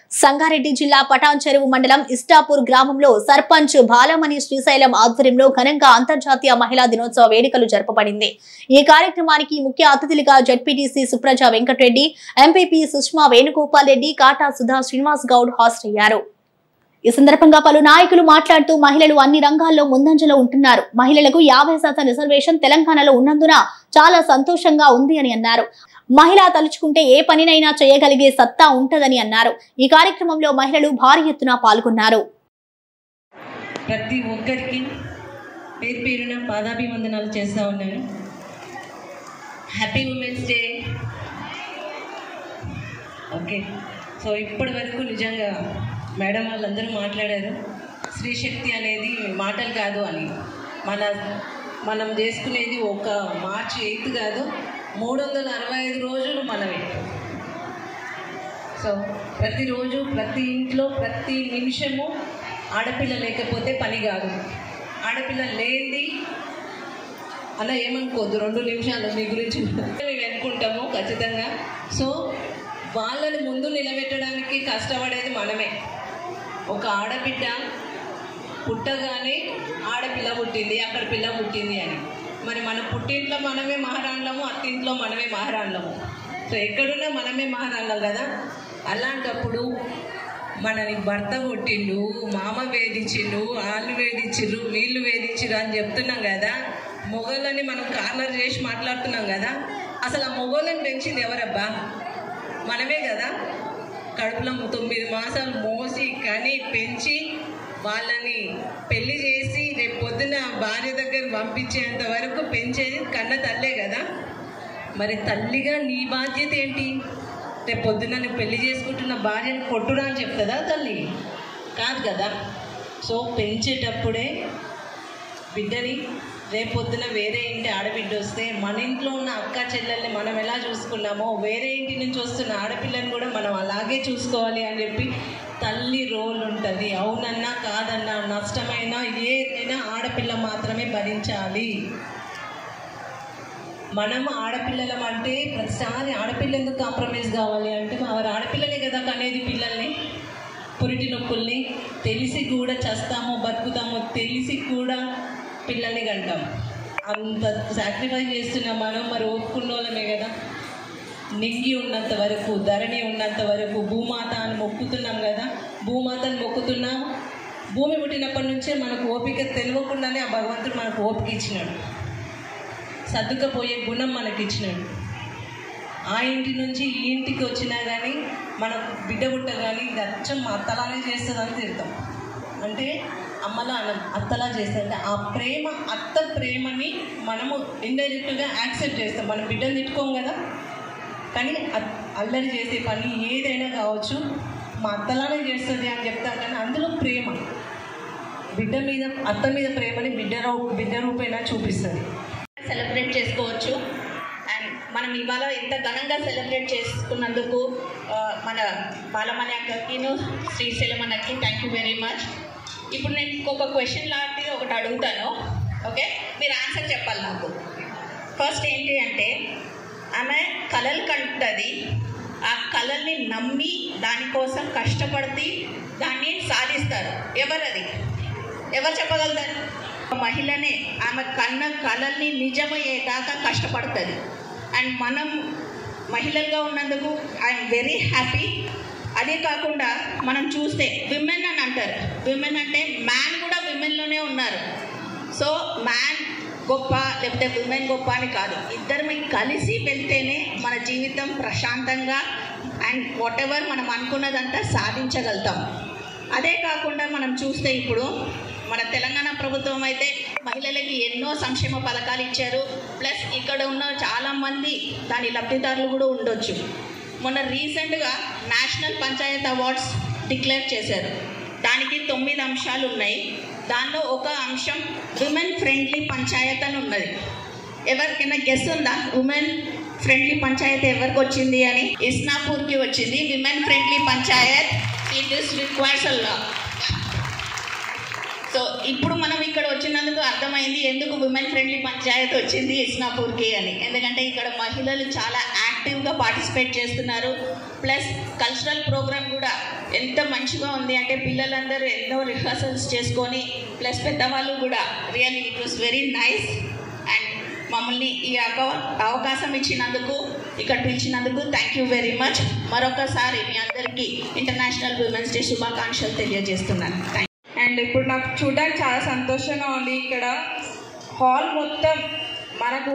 సంగారెడ్డి జిల్లా పటాన్ చెరువు మండలం ఇస్టాపూర్ గ్రామంలో సర్పంచ్ బాలమణి శ్రీశైలం ఆధ్వర్యంలో ఘనంగా అంతర్జాతీయ మహిళా దినోత్సవ వేడుకలు జరపబడింది ఈ కార్యక్రమానికి ముఖ్య అతిథులుగా జడ్పీటీసీ సుప్రజ వెంకటరెడ్డి ఎంపీపీ సుష్మా వేణుగోపాల్ రెడ్డి కాటా సుధా శ్రీనివాస్ గౌడ్ హాజరయ్యారు ఈ సందర్భంగా పలు నాయకులు మాట్లాడుతూ మహిళలు అన్ని రంగాల్లో ముందంజలో ఉంటున్నారు మహిళలకు యాభై శాతం రిజర్వేషన్ తెలంగాణలో ఉన్నందున చాలా సంతోషంగా ఉంది అని అన్నారు మహిళ తలుచుకుంటే ఏ పనినైనా చేయగలిగే సత్తా ఉంటదని అన్నారు ఈ కార్యక్రమంలో మహిళలు భారీ ఎత్తున పాల్గొన్నారు ప్రతి ఒక్కరికి పేరు పేరున పాదాభివందనాలు చేస్తూ ఉన్నాను happy women's day okay so ఇప్పటి వరకు నిజంగా మేడం వాళ్ళందరూ మాట్లాడారు స్త్రీ శక్తి అనేది మాటలు కాదు అని మన మనం చేసుకునేది ఒక మార్చి ఎయిత్ కాదు మూడు వందల అరవై ఐదు రోజులు మనమే సో ప్రతిరోజు ప్రతి ఇంట్లో ప్రతి నిమిషము ఆడపిల్ల లేకపోతే పని కాదు ఆడపిల్ల లేనిది అలా ఏమనుకోవద్దు రెండు నిమిషాలు మీ గురించి మేము అనుకుంటాము ఖచ్చితంగా సో వాళ్ళని ముందు నిలబెట్టడానికి కష్టపడేది మనమే ఒక ఆడబిడ్డ పుట్టగానే ఆడపిల్ల పుట్టింది అక్కడ పిల్ల పుట్టింది అని మరి మన పుట్టింట్లో మనమే మహారాణులము అత్తింట్లో మనమే మహారాణులము సో ఎక్కడున్నా మనమే మహారాణులం కదా అలాంటప్పుడు మనని భర్త పుట్టిండు మామ వేధించిండు వాళ్ళు వేధించిర్రు వీళ్ళు వేధించిర్రు అని చెప్తున్నాం కదా మొగోళ్ళని మనం కార్నర్ చేసి మాట్లాడుతున్నాం కదా అసలు ఆ మొగోళ్ళని పెంచింది ఎవరబ్బా మనమే కదా కడుపులో తొమ్మిది మాసాలు మోసి కని పెంచి వాళ్ళని పెళ్లి చేసి రేపు పొద్దున భార్య దగ్గర పంపించేంత వరకు పెంచేది కన్న తల్లే కదా మరి తల్లిగా నీ బాధ్యత ఏంటి రేపు పొద్దున నువ్వు పెళ్లి చేసుకుంటున్న భార్యని కొట్టురా అని చెప్తుందా తల్లి కాదు కదా సో పెంచేటప్పుడే బిడ్డని రేపొద్దున వేరే ఇంటి ఆడబిడ్డ వస్తే మన ఇంట్లో ఉన్న అక్క చెల్లెల్ని మనం ఎలా చూసుకున్నామో వేరే ఇంటి నుంచి వస్తున్న ఆడపిల్లని కూడా మనం అలాగే చూసుకోవాలి అని చెప్పి తల్లి రోల్ ఉంటుంది అవునన్నా కాదన్నా నష్టమైనా ఏదైనా ఆడపిల్ల మాత్రమే భరించాలి మనం ఆడపిల్లలం అంటే ప్రతిసారి ఆడపిల్ల ఎందుకు కాంప్రమైజ్ కావాలి అంటే వారు ఆడపిల్లనే కదా కనేది పిల్లల్ని పురిటి నొప్పుల్ని తెలిసి కూడా చస్తామో బతుకుతామో తెలిసి కూడా పిల్లల్ని కంటాం అంత సాక్రిఫైస్ చేస్తున్నాం మనం మరి ఒప్పుకున్న వాళ్ళమే కదా నింగి ఉన్నంత వరకు ధరణి ఉన్నంత వరకు భూమాత అని మొక్కుతున్నాం కదా భూమాతని మొక్కుతున్నాం భూమి పుట్టినప్పటి నుంచే మనకు ఓపిక తెలియకుండానే ఆ భగవంతుడు మనకు ఓపిక ఇచ్చినాడు సర్దుకపోయే గుణం మనకి ఇచ్చినాడు ఆ ఇంటి నుంచి ఈ ఇంటికి వచ్చినా కానీ మనకు బిడ్డ పుట్ట కానీ గచ్చం మా అత్తలానే చేస్తుందని తిడతాం అంటే అమ్మలా అనం అత్తలా చేస్తుంది అంటే ఆ ప్రేమ అత్త ప్రేమని మనము ఇండైరెక్ట్గా యాక్సెప్ట్ చేస్తాం మనం బిడ్డను తిట్టుకోం కదా కానీ అ- అల్లరి చేసే పని ఏదైనా కావచ్చు మా అత్తలానే చేస్తుంది అని చెప్తాం కానీ అందులో ప్రేమ బిడ్డ మీద అత్త మీద ప్రేమని బిడ్డ రూ బిడ్డ రూపేణా చూపిస్తుంది సెలబ్రేట్ చేసుకోవచ్చు అండ్ మనం ఇవాళ ఇంత ఘనంగా సెలబ్రేట్ చేసుకున్నందుకు ఆ, మన బాలమణి అక్కకిను శ్రీశైలం అన్నకి థ్యాంక్ యూ వెరీ మచ్ ఇప్పుడు నేను ఇంకొక క్వశ్చన్ లాంటిది ఒకటి అడుగుతాను ఓకే మీరు ఆన్సర్ చెప్పాలి నాకు ఫస్ట్ ఏంటి అంటే ఆమె కళలు కంటుంది ఆ కళల్ని నమ్మి దానికోసం కష్టపడి దాన్ని సాధిస్తారు ఎవరది ఎవరు చెప్పగలుగుతారు ఒక మహిళనే ఆమె కన్న కళల్ని నిజమయ్యేదాకా కష్టపడుతుంది అండ్ మనం మహిళలుగా ఉన్నందుకు ఐఎమ్ వెరీ హ్యాపీ అదే కాకుండా మనం చూస్తే విమెన్ అని అంటారు విమెన్ అంటే మ్యాన్ కూడా విమెన్లోనే ఉన్నారు సో మ్యాన్ గొప్ప లేకపోతే విమెన్ గొప్ప అని కాదు ఇద్దరిని కలిసి వెళ్తేనే మన జీవితం ప్రశాంతంగా అండ్ వాట్ ఎవర్ మనం అనుకున్నదంతా సాధించగలుగుతాం అదే కాకుండా మనం చూస్తే ఇప్పుడు మన తెలంగాణ ప్రభుత్వం అయితే మహిళలకి ఎన్నో సంక్షేమ పథకాలు ఇచ్చారు ప్లస్ ఇక్కడ ఉన్న చాలామంది దాని లబ్ధిదారులు కూడా ఉండొచ్చు మొన్న రీసెంట్గా నేషనల్ పంచాయత్ అవార్డ్స్ డిక్లేర్ చేశారు దానికి తొమ్మిది అంశాలు ఉన్నాయి దానిలో ఒక అంశం విమెన్ ఫ్రెండ్లీ పంచాయత్ అని ఉన్నది ఎవరికైనా గెస్ ఉందా ఉమెన్ ఫ్రెండ్లీ పంచాయత్ ఎవరికి వచ్చింది అని ఇస్నాపూర్కి వచ్చింది women friendly panchayat it is requires అల్లా సో ఇప్పుడు మనం ఇక్కడ వచ్చినందుకు అర్థమైంది ఎందుకు విమెన్ ఫ్రెండ్లీ పంచాయత్ వచ్చింది ఇస్నాపూర్కి అని ఎందుకంటే ఇక్కడ మహిళలు చాలా యాక్టివ్గా పార్టిసిపేట్ చేస్తున్నారు ప్లస్ కల్చరల్ ప్రోగ్రామ్ కూడా ఎంత మంచిగా ఉంది అంటే పిల్లలందరూ ఎన్నో రిహర్సల్స్ చేసుకొని ప్లస్ పెద్దవాళ్ళు కూడా really it was very nice and మమ్మల్ని ఈ అవ- అవకాశం ఇచ్చినందుకు ఇక్కడ పిలిచినందుకు థ్యాంక్ యూ వెరీ మచ్ మరొకసారి మీ అందరికీ ఇంటర్నేషనల్ ఉమెన్స్ డే శుభాకాంక్షలు తెలియజేస్తున్నాను థ్యాంక్ అండ్ ఇప్పుడు నాకు చూడడానికి చాలా సంతోషంగా ఉంది ఇక్కడ హాల్ మొత్తం మనకు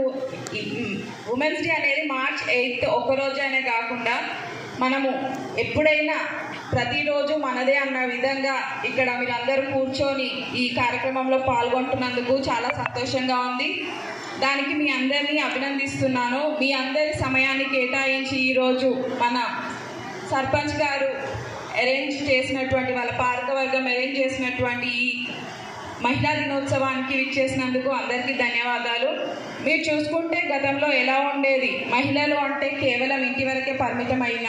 ఉమెన్స్ డే అనేది మార్చ్ ఎయిత్ ఒక్కరోజు అనే కాకుండా మనము ఎప్పుడైనా ప్రతిరోజు మనదే అన్న విధంగా ఇక్కడ మీరందరూ కూర్చొని ఈ కార్యక్రమంలో పాల్గొంటున్నందుకు చాలా సంతోషంగా ఉంది దానికి మీ అందరినీ అభినందిస్తున్నాను మీ అందరి సమయాన్ని కేటాయించి ఈరోజు మన సర్పంచ్ గారు అరేంజ్ చేసినటువంటి వాళ్ళ పాలకవర్గం అరేంజ్ చేసినటువంటి ఈ మహిళా దినోత్సవానికి విచ్చేసినందుకు అందరికీ ధన్యవాదాలు మీరు చూసుకుంటే గతంలో ఎలా ఉండేది మహిళలు అంటే కేవలం ఇంటి వరకే పరిమితమైన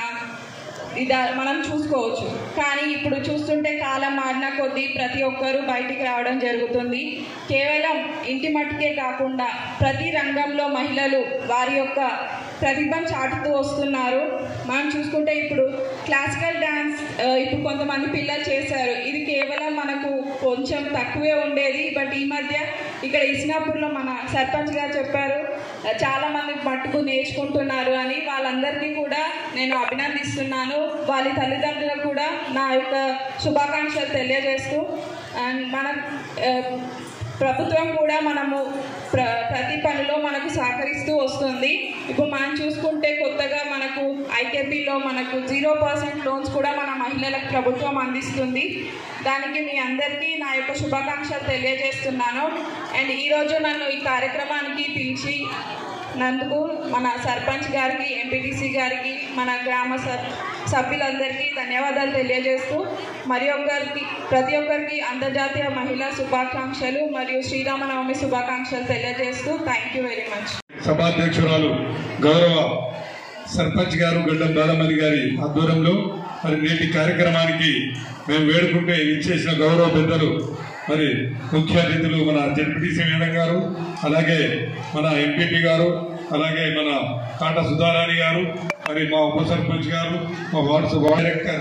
ఇదా మనం చూసుకోవచ్చు కానీ ఇప్పుడు చూస్తుంటే కాలం మారిన కొద్దీ ప్రతి ఒక్కరూ బయటికి రావడం జరుగుతుంది కేవలం ఇంటి మట్టుకే కాకుండా ప్రతి రంగంలో మహిళలు వారి యొక్క ప్రతిభను చాటుతూ వస్తున్నారు మనం చూసుకుంటే ఇప్పుడు క్లాసికల్ డ్యాన్స్ ఆ, ఇప్పుడు కొంతమంది పిల్లలు చేశారు ఇది కేవలం మనకు కొంచెం తక్కువే ఉండేది బట్ ఈ మధ్య ఇక్కడ ఇస్నాపూర్లో మన సర్పంచ్ గారు చెప్పారు ఆ, చాలా మంది మట్టుకు నేర్చుకుంటున్నారు అని వాళ్ళందరినీ కూడా నేను అభినందిస్తున్నాను వాళ్ళ తల్లిదండ్రులకు కూడా నా యొక్క శుభాకాంక్షలు తెలియజేస్తూ అండ్ మన ఆ, ప్రభుత్వం కూడా మనము ప్ర ప్రతి పనిలో మనకు సహకరిస్తూ వస్తుంది ఇప్పుడు మనం చూసుకుంటే కొత్తగా మనకు ఐకేపీలో మనకు జీరో పర్సెంట్ లోన్స్ కూడా మన మహిళలకు ప్రభుత్వం అందిస్తుంది దానికి మీ అందరికీ నా యొక్క శుభాకాంక్షలు తెలియజేస్తున్నాను అండ్ ఈరోజు నన్ను ఈ కార్యక్రమానికి పిలిచి నందుకు మన సర్పంచ్ గారికి ఎంపీటీసీ గారికి మన గ్రామ సబ్ సభ్యులందరికీ ధన్యవాదాలు తెలియజేస్తూ మరి ఒక్కరికి ప్రతి ఒక్కరికి అంతర్జాతీయ మహిళా శుభాకాంక్షలు మరియు శ్రీరామనవమి శుభాకాంక్షలు తెలియజేస్తూ థ్యాంక్ యూ వెరీ మచ్ సభాధ్యక్షురాలు గౌరవ సర్పంచ్ గారు గడ్డం బాలమణి గారి ఆధ్వర్యంలో మరి నేటి కార్యక్రమానికి మేము వేడుకుంటే ఇచ్చేసిన గౌరవ పెద్దలు మరి ముఖ్య అతిథులు మన జడ్పీటీసీ మేడం గారు అలాగే మన ఎంపీపీ గారు అలాగే మన కాట సుధారాణి గారు మరి మా ఉప సర్పంచ్ గారు మా వార్డు సభ డైరెక్టర్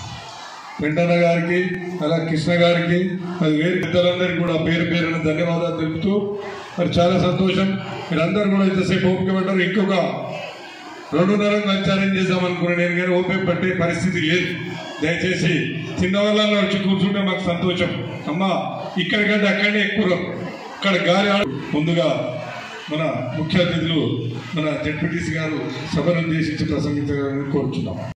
వెంటన్న గారికి అలా కృష్ణ గారికి మరి వేరే పెద్దలందరికీ కూడా పేరు పేరున ధన్యవాదాలు తెలుపుతూ మరి చాలా సంతోషం మీరందరూ కూడా ఇంతసేపు ఓపిక పడ్డారు ఇంకొక రెండున్నర ఛాలెంజ్ చేద్దాం అనుకున్నాను నేను కానీ ఓపిక పట్టే పరిస్థితి లేదు దయచేసి చిన్న వాళ్ళని వచ్చి కూర్చుంటే మాకు సంతోషం అమ్మా ఇక్కడికంటే అక్కడనే ఎక్కువ ఇక్కడ గాలి ఆడు ముందుగా మన ముఖ్య అతిథులు మన జడ్పీటీసీ గారు సభను ఉద్దేశించి ప్రసంగించాలని కోరుచున్నాం